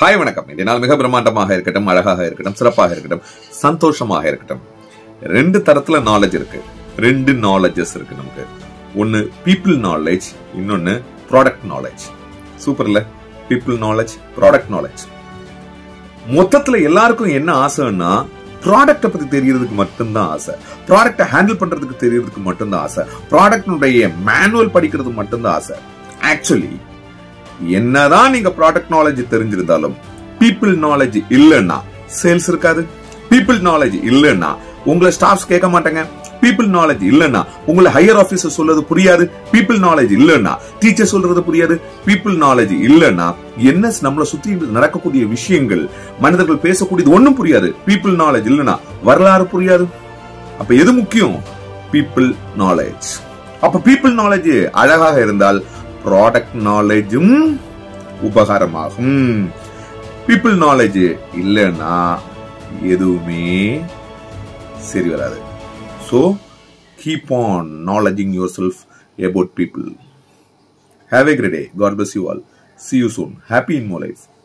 hi வணக்கம் இந்த நாள் மிக பிரம்மாண்டமாக இருக்கட்டும் அழகாக இருக்கட்டும் சிறப்பாக இருக்கட்டும் சந்தோஷமாக இருக்கட்டும் ரெண்டு தரத்துல நாலேஜ் இருக்கு ரெண்டு நாலேஜஸ் இருக்கு நமக்கு ஒன்னு பீப்புள் நாலேஜ் இன்னொன்னு ப்ராடக்ட் நாலேஜ் சூப்பர்ல பீப்புள் நாலேஜ் ப்ராடக்ட் நாலேஜ் மொத்தத்துல எல்லாருக்கும் என்ன ஆசைன்னா ப்ராடக்ட பத்தி தெரியறதுக்கு மட்டும்தான் ஆசை ப்ராடக்ட ஹேண்டில் பண்றதுக்கு தெரியறதுக்கு மட்டும்தான் ஆசை ப்ராடக்ட்னுடைய மேனுவல் படிக்கிறது மட்டும்தான் ஆசை ஆக்சுவலி என்னதான் நீங்க ப்ராடக்ட் நாலேஜ் தெரிஞ்சிருந்தாலும் பீப்புள் நாலேஜ் இல்லைன்னா சேல்ஸ் இருக்காது பீப்புள் நாலேஜ் இல்லைன்னா உங்களை ஸ்டாஃப்ஸ் கேட்க மாட்டாங்க பீப்புள் நாலேஜ் இல்லைன்னா உங்களை ஹையர் ஆபீசர் சொல்றது புரியாது பீப்புள் நாலேஜ் இல்லைன்னா டீச்சர் சொல்றது புரியாது பீப்புள் நாலேஜ் இல்லைன்னா என்ன நம்மளை சுத்தி நடக்கக்கூடிய விஷயங்கள் மனிதர்கள் பேசக்கூடியது ஒண்ணும் புரியாது பீப்புள் நாலேஜ் இல்லைன்னா வரலாறு புரியாது அப்ப எது முக்கியம் பீப்புள் நாலேஜ் அப்ப பீப்புள் நாலேஜ் அழகாக இருந்தால் ப்ராடக்ட் நாலேஜும் உபகாரமாகும் பீப்புள் நாலேஜ் இல்லைன்னா எதுவுமே சரி வராது so keep on knowledging yourself about people have a great day God bless you all see you soon happy in more life